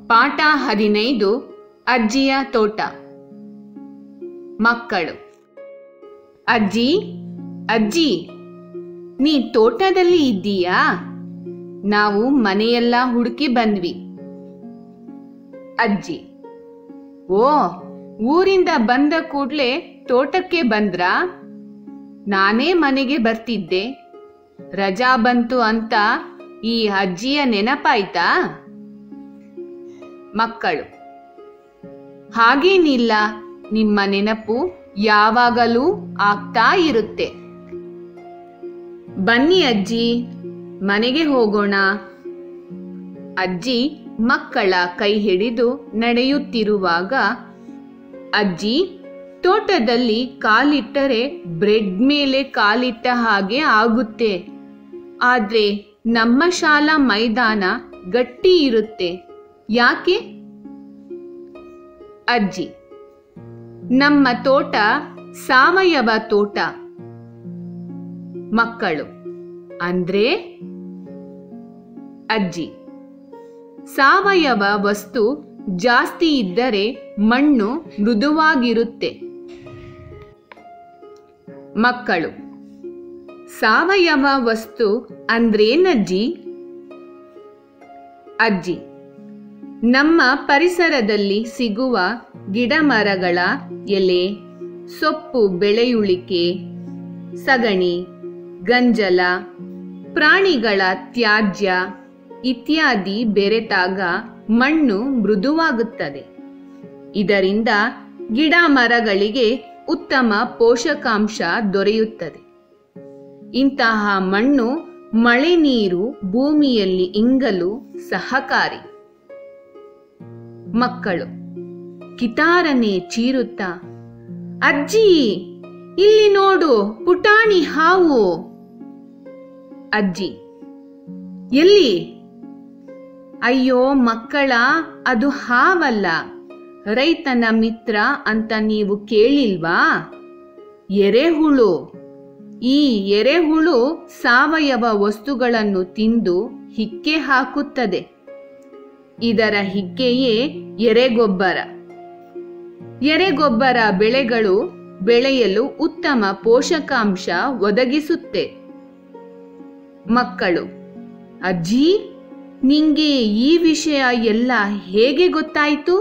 ಪಾಠ ಹದಿನೈದು ಅಜ್ಜಿಯ ತೋಟ ಮಕ್ಕಳು ಅಜ್ಜಿ ಅಜ್ಜಿ ನೀ ತೋಟದಲ್ಲಿ ಇದ್ದೀಯಾ ನಾವು ಮನೆಯೆಲ್ಲ ಹುಡುಕಿ ಬಂದ್ವಿ ಅಜ್ಜಿ ಓ ಊರಿಂದ ಬಂದ ಕೂಡ್ಲೆ ತೋಟಕ್ಕೆ ಬಂದ್ರಾ ನಾನೇ ಮನೆಗೆ ಬರ್ತಿದ್ದೆ ರಜಾ ಬಂತು ಅಂತ ಈ ಅಜ್ಜಿಯ ನೆನಪಾಯ್ತಾ ಮಕ್ಕಳು ಹಾಗೇನಿಲ್ಲ ನಿಮ್ಮ ನೆನಪು ಯಾವಾಗಲೂ ಆಗ್ತಾ ಇರುತ್ತೆ ಬನ್ನಿ ಅಜ್ಜಿ ಮನೆಗೆ ಹೋಗೋಣ ಅಜ್ಜಿ ಮಕ್ಕಳ ಕೈ ಹಿಡಿದು ನಡೆಯುತ್ತಿರುವಾಗ ಅಜ್ಜಿ ತೋಟದಲ್ಲಿ ಕಾಲಿಟ್ಟರೆ ಬ್ರೆಡ್ ಮೇಲೆ ಕಾಲಿಟ್ಟ ಹಾಗೆ ಆಗುತ್ತೆ ಆದ್ರೆ ನಮ್ಮ ಶಾಲಾ ಮೈದಾನ ಗಟ್ಟಿ ಇರುತ್ತೆ ಯಾಕೆ ಅಜ್ಜಿ ನಮ್ಮ ತೋಟ ಸಾವಯವ ತೋಟ ಮಕ್ಕಳು ಅಂದ್ರೆ ಅಜ್ಜಿ ಸಾವಯವ ವಸ್ತು ಜಾಸ್ತಿ ಇದ್ದರೆ ಮಣ್ಣು ಮೃದುವಾಗಿರುತ್ತೆ ಮಕ್ಕಳು ಸಾವಯವ ವಸ್ತು ಅಂದ್ರೇನಜ್ಜಿ ಅಜ್ಜಿ ನಮ್ಮ ಪರಿಸರದಲ್ಲಿ ಸಿಗುವ ಗಿಡಮರಗಳ ಎಲೆ ಸೊಪ್ಪು ಬೆಳೆಯುಳಿಕೆ ಸಗಣಿ ಗಂಜಲ ಪ್ರಾಣಿಗಳ ತ್ಯಾಜ್ಯ ಇತ್ಯಾದಿ ಬೆರೆತಾಗ ಮಣ್ಣು ಮೃದುವಾಗುತ್ತದೆ ಇದರಿಂದ ಗಿಡ ಮರಗಳಿಗೆ ಉತ್ತಮ ಪೋಷಕಾಂಶ ದೊರೆಯುತ್ತದೆ ಇಂತಹ ಮಣ್ಣು ಮಳೆ ನೀರು ಭೂಮಿಯಲ್ಲಿ ಇಂಗಲು ಸಹಕಾರಿ ಮಕ್ಕಳು ಕಿತಾರನೆ ಚೀರುತ್ತಾ ಅಜ್ಜಿ ಇಲ್ಲಿ ನೋಡು ಪುಟಾಣಿ ಹಾವು ಅಜ್ಜಿ ಎಲ್ಲಿ ಅಯ್ಯೋ ಮಕ್ಕಳ ಅದು ಹಾವಲ್ಲ ರೈತನ ಮಿತ್ರ ಅಂತ ನೀವು ಕೇಳಿಲ್ವಾ ಎರೆಹುಳು ಈ ಎರೆಹುಳು ಸಾವಯವ ವಸ್ತುಗಳನ್ನು ತಿಂದು ಹಿಕ್ಕೆ ಹಾಕುತ್ತದೆ ಇದರ ಹಿಕ್ಕೆಯೇ ಎರೆಗೊಬ್ಬರ ಎರೆಗೊಬ್ಬರ ಬೆಳೆಗಳು ಬೆಳೆಯಲು ಉತ್ತಮ ಪೋಷಕಾಂಶ ಒದಗಿಸುತ್ತೆ ಮಕ್ಕಳು ಅಜ್ಜಿ ನಿಂಗೆ ಈ ವಿಷಯ ಎಲ್ಲ ಹೇಗೆ ಗೊತ್ತಾಯಿತು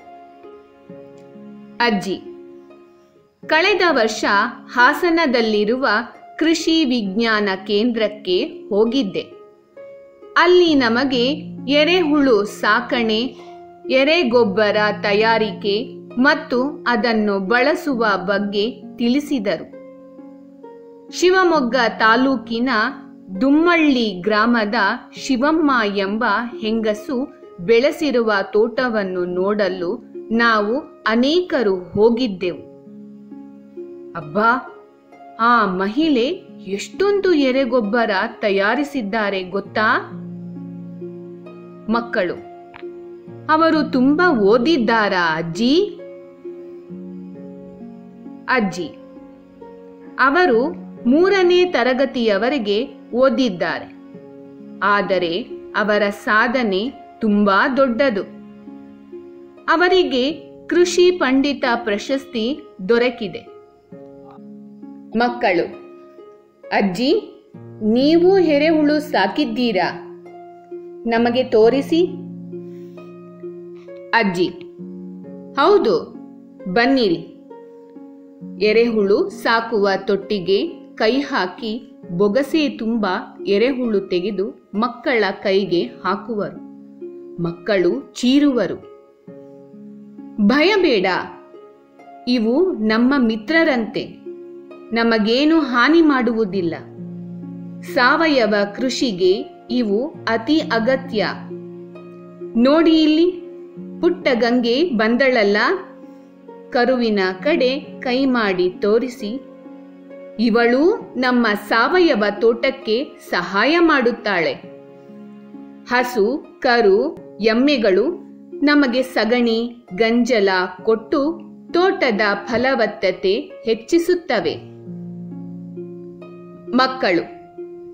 ಅಜ್ಜಿ ಕಳೆದ ವರ್ಷ ಹಾಸನದಲ್ಲಿರುವ ಕೃಷಿ ವಿಜ್ಞಾನ ಕೇಂದ್ರಕ್ಕೆ ಹೋಗಿದ್ದೆ ಅಲ್ಲಿ ನಮಗೆ ಎರೆಹುಳು ಸಾಕಣೆ ಎರೆಗೊಬ್ಬರ ತಯಾರಿಕೆ ಮತ್ತು ಅದನ್ನು ಬಳಸುವ ಬಗ್ಗೆ ತಿಳಿಸಿದರು ಶಿವಮೊಗ್ಗ ತಾಲೂಕಿನ ದುಮ್ಮಳ್ಳಿ ಗ್ರಾಮದ ಶಿವಮ್ಮ ಎಂಬ ಹೆಂಗಸು ಬೆಳೆಸಿರುವ ತೋಟವನ್ನು ನೋಡಲು ನಾವು ಅನೇಕರು ಹೋಗಿದ್ದೆವು ಅಬ್ಬಾ ಆ ಮಹಿಳೆ ಎಷ್ಟೊಂದು ಎರೆಗೊಬ್ಬರ ತಯಾರಿಸಿದ್ದಾರೆ ಗೊತ್ತಾ ಮಕ್ಕಳು ಅವರು ತುಂಬಾ ಓದಿದ್ದಾರಾ ಅಜ್ಜಿ ಅಜ್ಜಿ ಅವರು ಮೂರನೇ ತರಗತಿಯವರೆಗೆ ಓದಿದ್ದಾರೆ ಆದರೆ ಅವರ ಸಾಧನೆ ತುಂಬಾ ದೊಡ್ಡದು ಅವರಿಗೆ ಕೃಷಿ ಪಂಡಿತ ಪ್ರಶಸ್ತಿ ದೊರಕಿದೆ ಮಕ್ಕಳು ಅಜ್ಜಿ ನೀವು ಎರೆಹುಳು ಸಾಕಿದ್ದೀರಾ ನಮಗೆ ತೋರಿಸಿ ಅಜ್ಜಿ ಹೌದು ಬನ್ನಿರಿ ಎರೆಹುಳು ಸಾಕುವ ತೊಟ್ಟಿಗೆ ಕೈ ಹಾಕಿ ಬೊಗಸೆ ತುಂಬ ಎರೆಹುಳು ತೆಗೆದು ಮಕ್ಕಳ ಕೈಗೆ ಹಾಕುವರು ಮಕ್ಕಳು ಚೀರುವರು ಭಯಬೇಡ ಇವು ನಮ್ಮ ಮಿತ್ರರಂತೆ ನಮಗೇನು ಹಾನಿ ಮಾಡುವುದಿಲ್ಲ ಸಾವಯವ ಕೃಷಿಗೆ ಇವು ಅತಿ ಅಗತ್ಯ ನೋಡಿ ಇಲ್ಲಿ ಪುಟ್ಟ ಗಂಗೆ ಬಂದಳಲ್ಲ ಕರುವಿನ ಕಡೆ ಕೈ ಮಾಡಿ ತೋರಿಸಿ ಇವಳು ನಮ್ಮ ಸಾವಯವ ತೋಟಕ್ಕೆ ಸಹಾಯ ಮಾಡುತ್ತಾಳೆ ಹಸು ಕರು ಎಮ್ಮೆಗಳು ನಮಗೆ ಸಗಣಿ ಗಂಜಲ ಕೊಟ್ಟು ತೋಟದ ಫಲವತ್ತತೆ ಹೆಚ್ಚಿಸುತ್ತವೆ ಮಕ್ಕಳು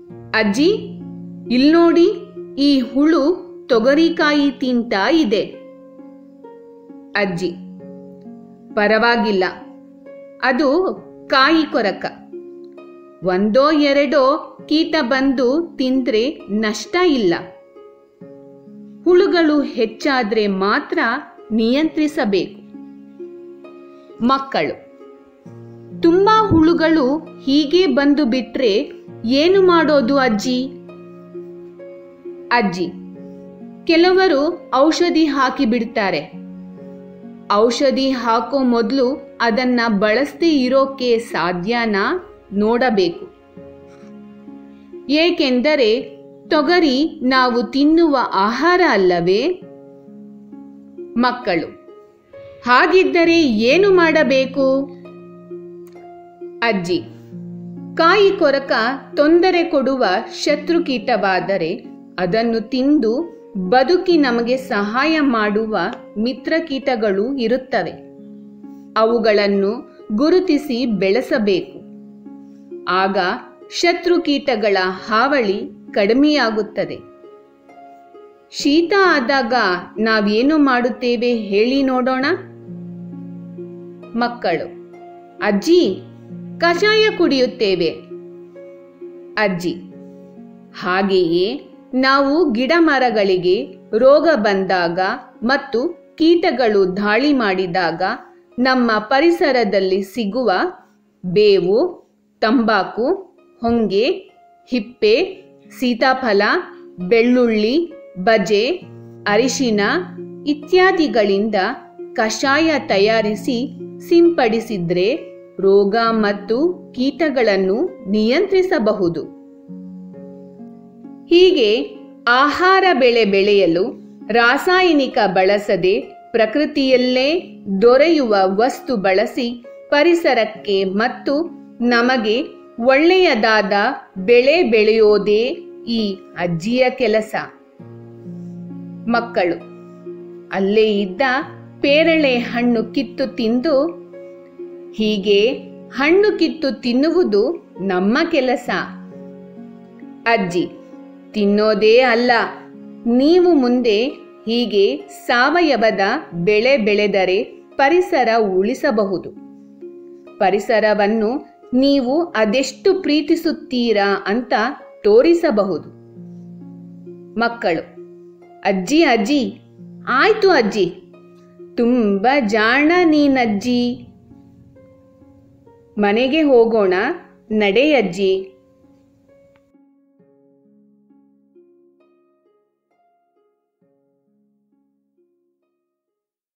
ಅಜ್ಜಿ ಇಲ್ನೋಡಿ ಈ ಹುಳು ತೊಗರಿಕಾಯಿ ತಿಂತಾ ಇದೆ ಅಜ್ಜಿ ಪರವಾಗಿಲ್ಲ ಅದು ಕಾಯಿ ಕೊರಕ ಒಂದೋ ಎರಡೋ ಕೀಟ ಬಂದು ತಿಂದ್ರೆ ನಷ್ಟ ಇಲ್ಲ ಹುಳುಗಳು ಹೆಚ್ಚಾದ್ರೆ ಮಾತ್ರ ನಿಯಂತ್ರಿಸಬೇಕು ಮಕ್ಕಳು ತುಂಬಾ ಹುಳುಗಳು ಹೀಗೆ ಬಂದು ಬಿಟ್ರೆ ಏನು ಮಾಡೋದು ಅಜ್ಜಿ ಅಜ್ಜಿ ಕೆಲವರು ಔಷಧಿ ಹಾಕಿ ಬಿಡ್ತಾರೆ ಔಷಧಿ ಹಾಕೋ ಮೊದಲು ಅದನ್ನ ಬಳಸದೇ ಇರೋಕೆ ಸಾಧ್ಯನಾ ನೋಡಬೇಕು ಏಕೆಂದರೆ ತೊಗರಿ ನಾವು ತಿನ್ನುವ ಆಹಾರ ಅಲ್ಲವೇ ಮಕ್ಕಳು ಹಾಗಿದ್ದರೆ ಏನು ಮಾಡಬೇಕು ಅಜ್ಜಿ ಕಾಯಿ ಕೊರಕ ತೊಂದರೆ ಕೊಡುವ ಶತ್ರುಕೀಟವಾದರೆ ಅದನ್ನು ತಿಂದು ಬದುಕಿ ನಮಗೆ ಸಹಾಯ ಮಾಡುವ ಮಿತ್ರಕೀಟಗಳು ಇರುತ್ತವೆ ಅವುಗಳನ್ನು ಗುರುತಿಸಿ ಬೆಳೆಸಬೇಕು ಆಗ ಶತ್ರುಕೀಟಗಳ ಹಾವಳಿ ಕಡಿಮೆಯಾಗುತ್ತದೆ ಶೀತ ಆದಾಗ ನಾವೇನು ಮಾಡುತ್ತೇವೆ ಹೇಳಿ ನೋಡೋಣ ಮಕ್ಕಳು ಅಜ್ಜಿ ಕಷಾಯ ಕುಡಿಯುತ್ತೇವೆ ಅಜ್ಜಿ ಹಾಗೆಯೇ ನಾವು ಗಿಡ ಮರಗಳಿಗೆ ರೋಗ ಬಂದಾಗ ಮತ್ತು ಕೀಟಗಳು ದಾಳಿ ಮಾಡಿದಾಗ ನಮ್ಮ ಪರಿಸರದಲ್ಲಿ ಸಿಗುವ ಬೇವು ತಂಬಾಕು ಹೊಂಗೆ ಹಿಪ್ಪೆ ಸೀತಾಫಲ ಬೆಳ್ಳುಳ್ಳಿ ಬಜೆ ಅರಿಶಿನ ಇತ್ಯಾದಿಗಳಿಂದ ಕಷಾಯ ತಯಾರಿಸಿ ಸಿಂಪಡಿಸಿದ್ರೆ ರೋಗ ಮತ್ತು ಕೀಟಗಳನ್ನು ನಿಯಂತ್ರಿಸಬಹುದು ಹೀಗೆ ಆಹಾರ ಬೆಳೆ ಬೆಳೆಯಲು ರಾಸಾಯನಿಕ ಬಳಸದೆ ಪ್ರಕೃತಿಯಲ್ಲೇ ದೊರೆಯುವ ವಸ್ತು ಬಳಸಿ ಪರಿಸರಕ್ಕೆ ಮತ್ತು ನಮಗೆ ಒಳ್ಳೆಯದಾದ ಬೆಳೆ ಬೆಳೆಯೋದೇ ಈ ಅಜ್ಜಿಯ ಕೆಲಸ ಮಕ್ಕಳು ಅಲ್ಲೇ ಇದ್ದ ಪೇರಳೆ ಹಣ್ಣು ಕಿತ್ತು ತಿಂದು ಹೀಗೆ ಹಣ್ಣು ಕಿತ್ತು ತಿನ್ನುವುದು ನಮ್ಮ ಕೆಲಸ ಅಜ್ಜಿ ತಿನ್ನೋದೇ ಅಲ್ಲ ನೀವು ಮುಂದೆ ಹೀಗೆ ಸಾವಯವದ ಬೆಳೆ ಬೆಳೆದರೆ ಪರಿಸರ ಉಳಿಸಬಹುದು ಪರಿಸರವನ್ನು ನೀವು ಅದೆಷ್ಟು ಪ್ರೀತಿಸುತ್ತೀರಾ ಅಂತ ತೋರಿಸಬಹುದು ಮಕ್ಕಳು ಅಜ್ಜಿ ಅಜ್ಜಿ ಆಯ್ತು ಅಜ್ಜಿ ತುಂಬ ಜಾಣ ನೀನಜ್ಜಿ ಮನೆಗೆ ಹೋಗೋಣ ನಡೆಯಜ್ಜಿ